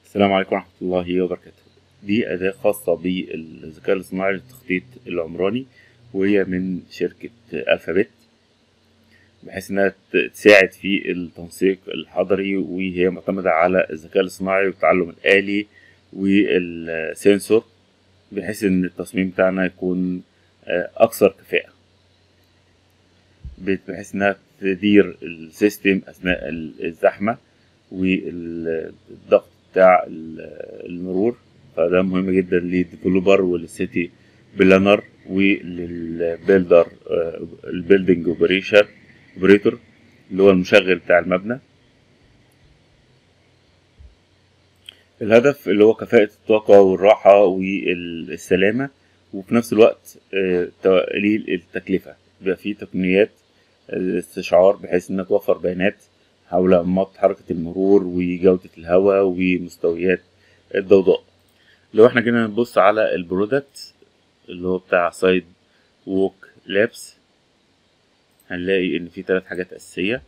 السلام عليكم ورحمة الله وبركاته دي أداة خاصة بالذكاء الاصطناعي للتخطيط العمراني وهي من شركة ألفابت بحيث إنها ت- تساعد في التنسيق الحضري وهي معتمدة على الذكاء الاصطناعي والتعلم الآلي والسنسور بحيث إن التصميم بتاعنا يكون آه، أكثر كفاءة بحيث إنها تدير السيستم أثناء الزحمة والضغط بتاع ال- المرور فده مهم جدا للديفلوبر وللسيتي بلانر وللبيلدر البيلدنج اوبريشن اوبريتور اللي هو المشغل بتاع المبنى الهدف اللي هو كفاءة الطاقة والراحة والسلامة وفي نفس الوقت آه، تقليل التكلفة بيبقى فيه تقنيات استشعار بحيث انها توفر بيانات حول انماط حركة المرور وجودة الهواء ومستويات الضوضاء لو احنا جينا نبص على البرودكت اللي هو بتاع سايد ووك لابس هنلاقي ان في ثلاث حاجات اساسية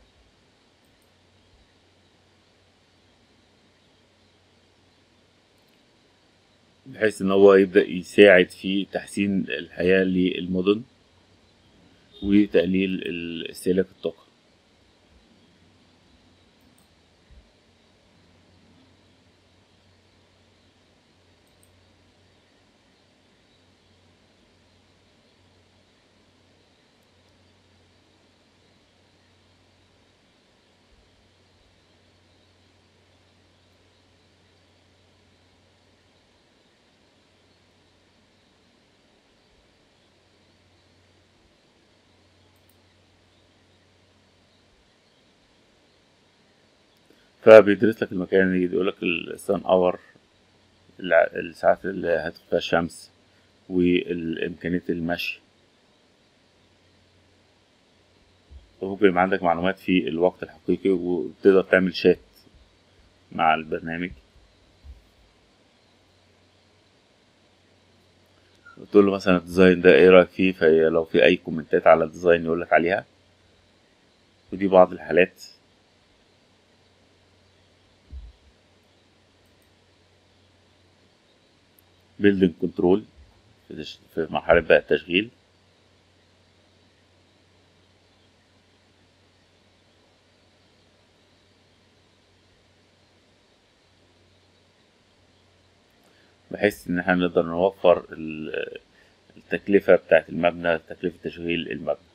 بحيث ان هو يبدأ يساعد في تحسين الحياة للمدن وتقليل ال- استهلاك الطاقة فبيدرس لك المكان يقول لك السان اور الساعات اللي هتدخل فيها الشمس والإمكانية المشي وممكن يبقى عندك معلومات في الوقت الحقيقي وتقدر تعمل شات مع البرنامج وتقول له مثلا الديزاين ده ايه رأيك فيه فلو في أي كومنتات على الديزاين يقولك عليها ودي بعض الحالات بيلدينج كنترول في تش- في مرحلة بقى التشغيل بحيث إن احنا نقدر نوفر ال- التكلفة بتاعت المبنى تكلفة تشغيل المبنى